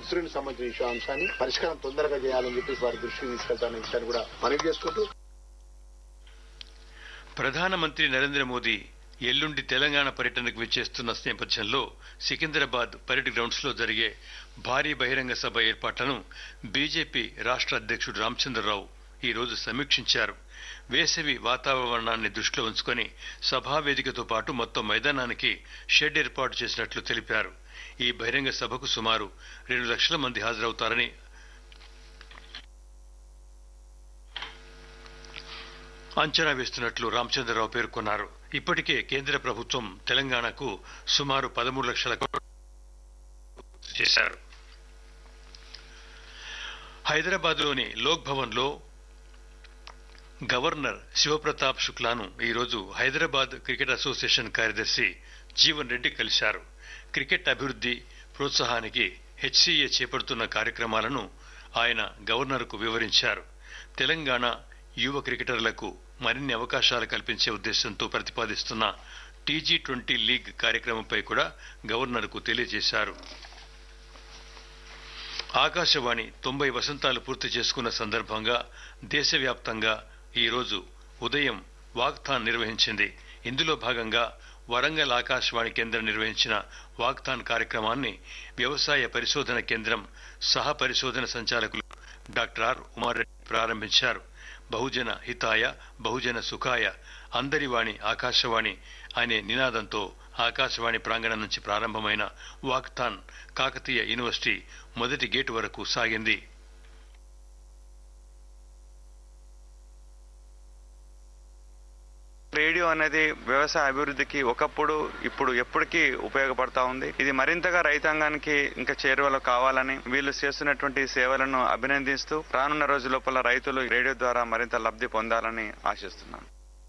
insurance సంబంధించిన విషయ అంశాన్ని పరిష్కారం తొందరగా చేయాలని చెప్పేసి వారి దృష్టికి తీసుకెళ్తానని విషయాన్ని కూడా మనవి చేసుకుంటూ ప్రధానమంత్రి నరేంద్ర మోదీ ఎల్లుండి తెలంగాణ పర్యటనకు విచ్చేస్తున్న నేపథ్యంలో సికింద్రాబాద్ పరేడ్ గ్రౌండ్స్ లో జరిగే భారీ బహిరంగ సభ ఏర్పాట్లను బీజేపీ రాష్ట్ర అధ్యక్షుడు రామచంద్రరావు ఈ రోజు సమీక్షించారు వేసవి వాతావరణాన్ని దృష్టిలో ఉంచుకొని సభా వేదికతో పాటు మొత్తం మైదానానికి షెడ్ ఏర్పాటు చేసినట్లు తెలిపారు ఈ బహిరంగ సభకు సుమారు రెండు లక్షల మంది హాజరవుతారని అంచనా వేస్తున్నట్లు రామచంద్రరావు పేర్కొన్నారు ఇప్పటికే కేంద్ర ప్రభుత్వం తెలంగాణకు సుమారు పదమూడు లక్షల కోట్లు చేశారు హైదరాబాద్లోని లోక్ భవన్లో గవర్నర్ శివప్రతాప్ శుక్లాను ఈరోజు హైదరాబాద్ క్రికెట్ అసోసియేషన్ కార్యదర్శి జీవన్ రెడ్డి కలిశారు క్రికెట్ అభివృద్ధి ప్రోత్సాహానికి హెచ్సీఏ చేపడుతున్న కార్యక్రమాలను ఆయన గవర్నర్కు వివరించారు తెలంగాణ యువ క్రికెటర్లకు మరిన్ని అవకాశాలు కల్పించే ఉద్దేశంతో ప్రతిపాదిస్తున్న టీజీ ట్వంటీ లీగ్ కార్యక్రమంపై కూడా గవర్నర్కు తెలియజేశారు ఆకాశవాణి తొంభై వసంతాలు పూర్తి చేసుకున్న సందర్భంగా దేశవ్యాప్తంగా ఈరోజు ఉదయం వాక్థాన్ నిర్వహించింది ఇందులో భాగంగా వరంగల్ ఆకాశవాణి కేంద్రం నిర్వహించిన వాక్థాన్ కార్యక్రమాన్ని వ్యవసాయ పరిశోధన కేంద్రం సహ పరిశోధన సంచాలకులు డాక్టర్ ఆర్ ఉమారెడ్డి ప్రారంభించారు బహుజన హితాయ బహుజన సుఖాయ అందరి వాణి ఆకాశవాణి అనే నినాదంతో ఆకాశవాణి ప్రాంగణం నుంచి ప్రారంభమైన వాక్థాన్ కాకతీయ యూనివర్సిటీ మొదటి గేటు వరకు సాగింది రేడియో అనేది వ్యవసాయ అభివృద్ధికి ఒకప్పుడు ఇప్పుడు ఎప్పటికీ ఉపయోగపడతా ఉంది ఇది మరింతగా రైతాంగానికి ఇంకా చేరువలో కావాలని వీళ్ళు చేస్తున్నటువంటి సేవలను అభినందిస్తూ రానున్న రోజు లోపల రైతులు రేడియో ద్వారా మరింత లబ్ధి పొందాలని ఆశిస్తున్నాను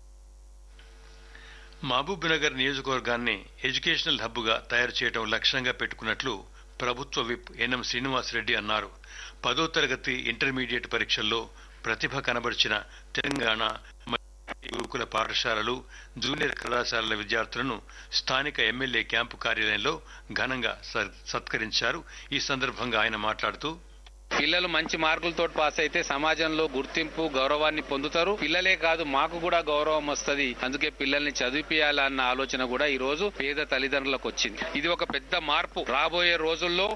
మహబూబ్ నగర్ నియోజకవర్గాన్ని ఎడ్యుకేషనల్ హబ్గా తయారు చేయడం లక్ష్యంగా పెట్టుకున్నట్లు ప్రభుత్వ విప్ ఎన్ఎం శ్రీనివాసరెడ్డి అన్నారు పదో తరగతి ఇంటర్మీడియట్ పరీక్షల్లో ప్రతిభ కనబరిచిన తెలంగాణ గురుకుల పాఠశాలలు జూనియర్ కళాశాలల విద్యార్థులను స్థానిక ఎమ్మెల్యే క్యాంపు కార్యాలయంలో ఘనంగా సత్కరించారు ఈ సందర్భంగా ఆయన మాట్లాడుతూ పిల్లలు మంచి మార్కులతో పాస్ అయితే సమాజంలో గుర్తింపు గౌరవాన్ని పొందుతారు పిల్లలే కాదు మాకు కూడా గౌరవం వస్తుంది అందుకే పిల్లల్ని చదివిపియాలన్న ఆలోచన కూడా ఈ రోజు పేద తల్లిదండ్రులకు వచ్చింది ఇది ఒక పెద్ద మార్పు రాబోయే రోజుల్లో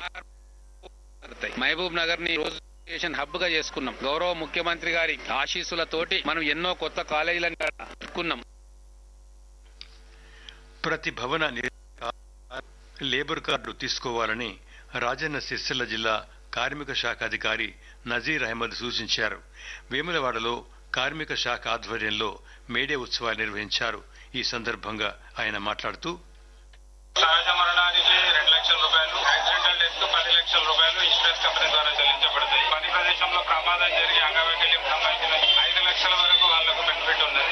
మహబూబ్ నగర్ ని రోజు ఎడ్యుకేషన్ హబ్ గా చేసుకున్నాం గౌరవ ముఖ్యమంత్రి గారి ఆశీస్సులతోటి మనం ఎన్నో కొత్త కాలేజీలను పెట్టుకున్నాం ప్రతి భవన లేబర్ కార్డు తీసుకోవాలని రాజన్న సిరిసిల్ల జిల్లా కార్మిక శాఖ అధికారి నజీర్ అహ్మద్ సూచించారు వేములవాడలో కార్మిక శాఖ ఆధ్వర్యంలో మేడే ఉత్సవాలు నిర్వహించారు ఈ సందర్భంగా ఆయన మాట్లాడుతూ సహజ మరణానికి రెండు లక్షల రూపాయలు యాక్సిడెంటల్ డెత్ కు పది లక్షల రూపాయలు ఇన్సూరెన్స్ కంపెనీ ద్వారా చెల్లించబడతాయి పని ప్రదేశంలో ప్రమాదం జరిగి అంగవైకల్యం సంబంధించిన ఐదు లక్షల వరకు వాళ్లకు బెనిఫిట్ ఉన్నది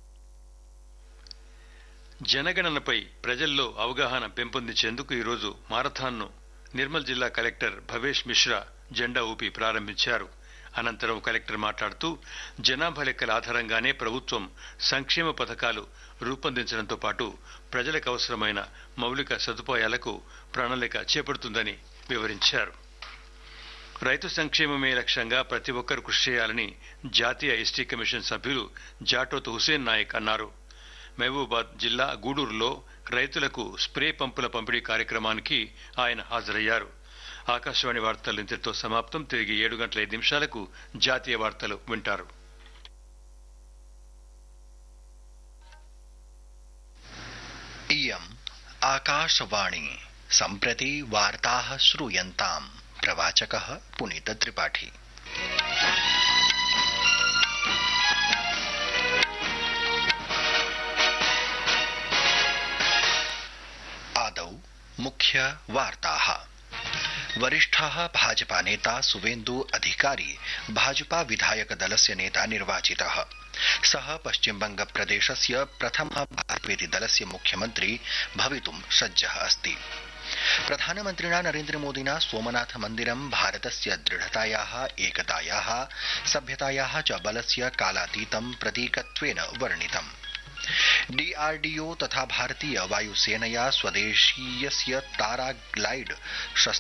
జనగణనపై ప్రజల్లో అవగాహన పెంపొందించేందుకు ఈరోజు మారథాన్ను నిర్మల్ జిల్లా కలెక్టర్ భవేష్ మిశ్రా జెండా ఊపి ప్రారంభించారు అనంతరం కలెక్టర్ మాట్లాడుతూ జనాభా లెక్కల ఆధారంగానే ప్రభుత్వం సంక్షేమ పథకాలు రూపొందించడంతో పాటు ప్రజలకు అవసరమైన మౌలిక సదుపాయాలకు ప్రణాళిక చేపడుతుందని వివరించారు రైతు సంక్షేమమే లక్ష్యంగా ప్రతి ఒక్కరు కృషి చేయాలని జాతీయ ఎస్టీ కమిషన్ సభ్యులు జాటోత్ హుసేన్ నాయక్ అన్నారు మహబూబాద్ జిల్లా గూడూరులో రైతులకు స్ప్రే పంపుల పంపిణీ కార్యక్రమానికి ఆయన హాజరయ్యారు ఆకాశవాణి వార్తలు ఇంతటితో సమాప్తం తిరిగి ఏడు గంటల ఐదు నిమిషాలకు జాతీయ వార్తలు వింటారు इयम् आकाशवाणी सम्प्रति वार्ताः श्रूयन्ताम् प्रवाचकः पुनीतत्रिपाठी आदौ मुख्य वार्ताः वरिष्ठः भाजपा नेता सुवेन्दु अधिकारी भाजपा विधायक दलस्य नेता निर्वाचितः सः पश्चिमबंग प्रदेशस्य प्रथमः भाजपेति दलस्य मुख्यमन्त्री भवितुं सज्जः अस्ति प्रधानमन्त्रिणा नरेन्द्रमोदिना सोमनाथ मन्दिरं भारतस्य दृढतायाः एकतायाः सभ्यतायाः च बलस्य कालातीतं प्रतीकत्वेन वर्णितम् डीआरडीओ तथा भारतीय वायुसेनया स्वदेशीयस्य तारा ग्लाइड